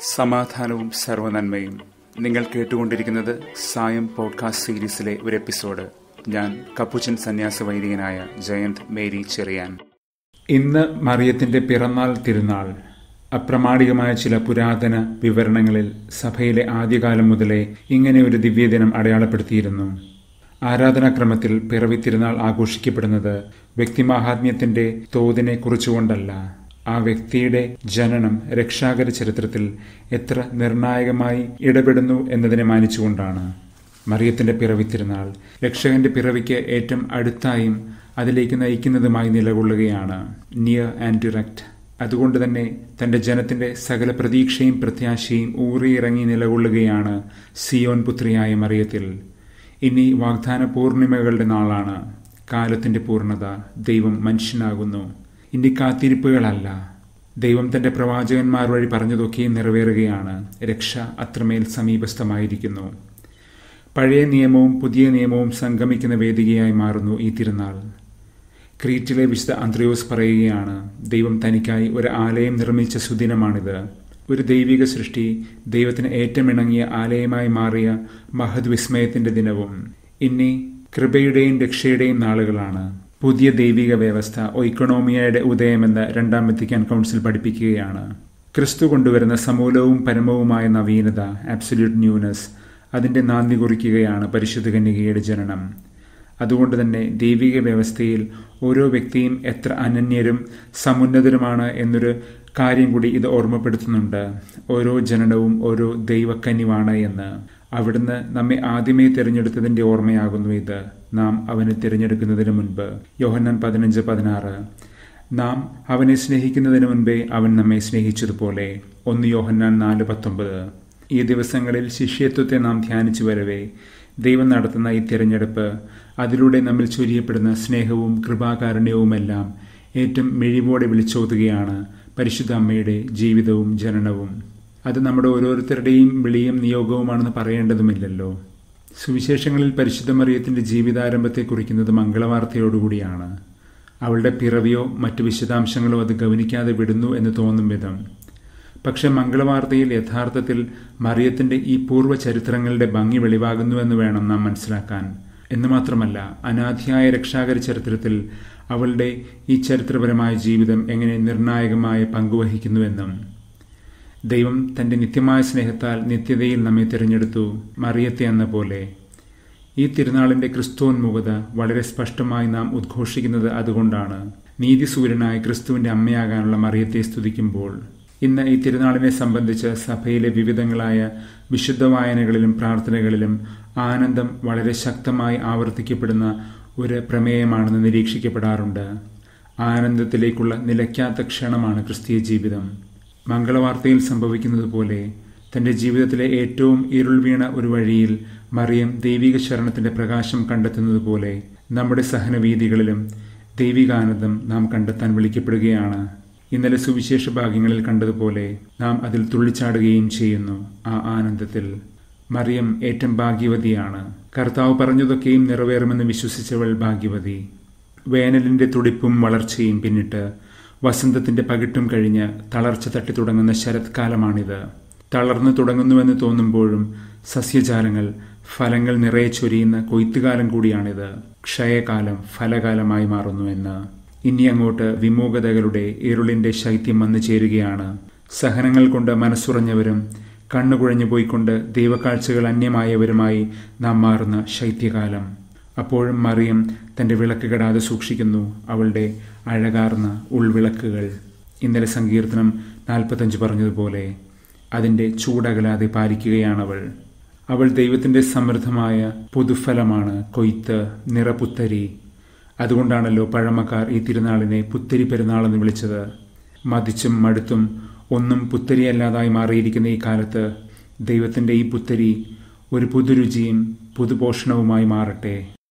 സമാധാനവും സർവനന്മയും നിങ്ങൾ കേട്ടുകൊണ്ടിരിക്കുന്നത് സായം പോഡ്കാസ്റ്റ് സീരീസിലെ ഒരു എപ്പിസോഡ് ഞാൻ കപ്പുച്ചൻ സന്യാസ വൈദികനായ ജയന്ത് മേരി ചെറിയാൻ ഇന്ന് മറിയത്തിന്റെ പിറന്നാൾ തിരുനാൾ അപ്രമാണികമായ ചില പുരാതന വിവരണങ്ങളിൽ സഭയിലെ ആദ്യകാലം മുതലേ ഇങ്ങനെ ഒരു ദിവ്യദിനം അടയാളപ്പെടുത്തിയിരുന്നു ആരാധനാക്രമത്തിൽ പിറവി തിരുനാൾ ആഘോഷിക്കപ്പെടുന്നത് വ്യക്തിമാഹാത്മ്യത്തിന്റെ തോതിനെ കുറിച്ചുകൊണ്ടല്ല ആ വ്യക്തിയുടെ ജനനം രക്ഷാകര ചരിത്രത്തിൽ എത്ര നിർണായകമായി ഇടപെടുന്നു എന്നതിനെ മാനിച്ചുകൊണ്ടാണ് മറിയത്തിന്റെ പിറവി തിരുനാൾ രക്ഷകന്റെ പിറവിക്ക് ഏറ്റവും അടുത്തായും അതിലേക്ക് നയിക്കുന്നതുമായി നിലകൊള്ളുകയാണ് നിയർ ആൻഡ് ഡിറക്റ്റ് അതുകൊണ്ട് തന്നെ തന്റെ ജനത്തിന്റെ സകല പ്രതീക്ഷയും പ്രത്യാശയും ഊറിയിറങ്ങി നിലകൊള്ളുകയാണ് സിയോൻ പുത്രിയായ മറിയത്തിൽ ഇനി വാഗ്ദാന പൂർണിമകളുടെ നാളാണ് കാലത്തിന്റെ പൂർണ്ണത ദൈവം മനുഷ്യനാകുന്നു ഇനി കാത്തിരിപ്പുകളല്ല ദൈവം തന്റെ പ്രവാചകന്മാർ വഴി പറഞ്ഞതൊക്കെയും നിറവേറുകയാണ് രക്ഷ അത്രമേൽ സമീപസ്ഥമായിരിക്കുന്നു പഴയ നിയമവും പുതിയ നിയമവും സംഗമിക്കുന്ന വേദികയായി മാറുന്നു ഈ തിരുനാൾ ക്രീറ്റിലെ വിശുദ്ധ അന്ത്രയോസ് പറയുകയാണ് ദൈവം തനിക്കായി ഒരു ആലയം നിർമ്മിച്ച സുദിനമാണിത് ഒരു ദൈവിക സൃഷ്ടി ദൈവത്തിന് ഏറ്റമിണങ്ങിയ ആലയമായി മാറിയ മഹത് വിസ്മയത്തിന്റെ ദിനവും ഇനി കൃപയുടെയും രക്ഷയുടെയും നാളുകളാണ് പുതിയ ദൈവിക വ്യവസ്ഥ ഒയിക്കണോമിയയുടെ ഉദയമെന്ന് രണ്ടാം വെത്തിക്കാൻ കൗൺസിൽ പഠിപ്പിക്കുകയാണ് ക്രിസ്തു കൊണ്ടുവരുന്ന സമൂലവും പരമവുമായ നവീനത ആബ്സല്യൂട്ട് ന്യൂനസ് അതിന്റെ നാന്ദി കുറിക്കുകയാണ് പരിശുദ്ധ കന്യകയുടെ ജനനം അതുകൊണ്ട് തന്നെ ദൈവിക വ്യവസ്ഥയിൽ ഓരോ വ്യക്തിയും എത്ര അനന്യരും സമുന്നതരുമാണ് എന്നൊരു കാര്യം കൂടി ഇത് ഓർമ്മപ്പെടുത്തുന്നുണ്ട് ഓരോ ജനനവും ഓരോ ദൈവക്കന്യമാണ് എന്ന് അവിടുന്ന് നമ്മെ ആദ്യമേ തിരഞ്ഞെടുത്തതിന്റെ ഓർമ്മയാകുന്നു ഇത് നാം അവനെ തിരഞ്ഞെടുക്കുന്നതിന് മുൻപ് യോഹന്നാൻ പതിനഞ്ച് പതിനാറ് നാം അവനെ സ്നേഹിക്കുന്നതിന് മുൻപേ അവൻ നമ്മെ സ്നേഹിച്ചതുപോലെ ഒന്ന് യോഹന്നാൻ നാല് പത്തൊമ്പത് ഈ ദിവസങ്ങളിൽ ശിഷ്യത്വത്തെ നാം ധ്യാനിച്ചു വരവേ ദൈവം നടത്തുന്ന ഈ തിരഞ്ഞെടുപ്പ് അതിലൂടെ നമ്മിൽ ചൊരിയപ്പെടുന്ന സ്നേഹവും കൃപാകാരുണ്യവുമെല്ലാം ഏറ്റവും മിഴിവോടെ വിളിച്ചോതുകയാണ് പരിശുദ്ധ അമ്മയുടെ ജീവിതവും ജനനവും അത് നമ്മുടെ ഓരോരുത്തരുടെയും വിളിയും നിയോഗവുമാണെന്ന് പറയേണ്ടതുമില്ലല്ലോ സുവിശേഷങ്ങളിൽ പരിശുദ്ധ മറിയത്തിന്റെ ജീവിതാരംഭത്തെ കുറിക്കുന്നത് മംഗളവാർത്തയോടുകൂടിയാണ് അവളുടെ പിറവിയോ മറ്റു വിശദാംശങ്ങളോ അത് ഗവനിക്കാതെ വിടുന്നു എന്ന് തോന്നും വിധം പക്ഷെ മംഗളവാർത്തയിൽ യഥാർത്ഥത്തിൽ മറിയത്തിന്റെ ഈ പൂർവ്വ ചരിത്രങ്ങളുടെ ഭംഗി വെളിവാകുന്നുവെന്ന് വേണം നാം മനസ്സിലാക്കാൻ എന്ന് മാത്രമല്ല അനാധിയായ രക്ഷാകര ചരിത്രത്തിൽ അവളുടെ ഈ ചരിത്രപരമായ ജീവിതം എങ്ങനെ നിർണായകമായ പങ്കുവഹിക്കുന്നുവെന്നും ദൈവം തന്റെ നിത്യമായ സ്നേഹത്താൽ നിത്യതയിൽ നമ്മെ തിരഞ്ഞെടുത്തു മറിയത്തെ എന്ന പോലെ ഈ തിരുനാളിന്റെ ക്രിസ്തുവോന്മുഖത വളരെ സ്പഷ്ടമായി നാം ഉദ്ഘോഷിക്കുന്നത് അതുകൊണ്ടാണ് നീതിസൂര്യനായ ക്രിസ്തുവിന്റെ അമ്മയാകാനുള്ള മറിയത്തെ സ്തുതിക്കുമ്പോൾ ഇന്ന് ഈ തിരുനാളിനെ സംബന്ധിച്ച് സഭയിലെ വിവിധങ്ങളായ വിശുദ്ധ വായനകളിലും പ്രാർത്ഥനകളിലും ആനന്ദം വളരെ ശക്തമായി ആവർത്തിക്കപ്പെടുന്ന ഒരു പ്രമേയമാണെന്ന് നിരീക്ഷിക്കപ്പെടാറുണ്ട് ആനന്ദത്തിലേക്കുള്ള നിലയ്ക്കാത്ത ക്ഷണമാണ് ക്രിസ്തീയ ജീവിതം മംഗളവാർത്തയിൽ സംഭവിക്കുന്നത് പോലെ തന്റെ ജീവിതത്തിലെ ഏറ്റവും ഇരുൾ വീണ ഒരു വഴിയിൽ മറിയം ദൈവിക ശരണത്തിന്റെ പ്രകാശം കണ്ടെത്തുന്നത് പോലെ നമ്മുടെ സഹനവീതികളിലും ദൈവികാനന്ദം നാം കണ്ടെത്താൻ വിളിക്കപ്പെടുകയാണ് ഇന്നലെ സുവിശേഷ ഭാഗ്യങ്ങളിൽ കണ്ടതുപോലെ നാം അതിൽ തുള്ളിച്ചാടുകയും ചെയ്യുന്നു ആ ആനന്ദത്തിൽ മറിയം ഏറ്റവും ഭാഗ്യവതിയാണ് കർത്താവ് പറഞ്ഞതൊക്കെയും നിറവേറുമെന്ന് വിശ്വസിച്ചവൾ ഭാഗ്യവതി വേനലിന്റെ തുടിപ്പും വളർച്ചയും പിന്നിട്ട് വസന്തത്തിന്റെ പകിട്ടും കഴിഞ്ഞ് തളർച്ച തട്ടി തുടങ്ങുന്ന ശരത്കാലമാണിത് തളർന്നു തുടങ്ങുന്നുവെന്ന് തോന്നുമ്പോഴും സസ്യജാലങ്ങൾ ഫലങ്ങൾ നിറയെ ചൊരിയുന്ന കൊയ്ത്തുകാലം കൂടിയാണിത് ക്ഷയകാലം ഫലകാലമായി മാറുന്നുവെന്ന് ഇനി അങ്ങോട്ട് വിമൂകതകളുടെ ഇരുളിന്റെ ശൈത്യം വന്നു ചേരുകയാണ് സഹനങ്ങൾ കൊണ്ട് മനസ്സുറഞ്ഞവരും കണ്ണുകുഴഞ്ഞു പോയിക്കൊണ്ട് ദൈവക്കാഴ്ചകൾ അന്യമായവരുമായി നാം മാറുന്ന ശൈത്യകാലം അപ്പോഴും മറിയം തന്റെ വിളക്ക് കെടാതെ സൂക്ഷിക്കുന്നു അവളുടെ അഴകാർന്ന ഉൾവിളക്കുകൾ ഇന്നലെ സങ്കീർത്തനം നാൽപ്പത്തഞ്ച് പറഞ്ഞതുപോലെ അതിന്റെ ചൂടകലാതെ പാലിക്കുകയാണവൾ അവൾ ദൈവത്തിന്റെ സമൃദ്ധമായ പുതുഫലമാണ് കൊയ്ത്ത് നിറപുത്തരി അതുകൊണ്ടാണല്ലോ പഴമക്കാർ ഈ തിരുനാളിനെ പുത്തരി പെരുന്നാളെന്ന് വിളിച്ചത് മതിച്ചും മടുത്തും ഒന്നും പുത്തരിയല്ലാതായി മാറിയിരിക്കുന്ന ഈ കാലത്ത് ദൈവത്തിന്റെ ഈ പുത്തരി ഒരു പുതുരുചിയും പുതുപോഷണവുമായി മാറട്ടെ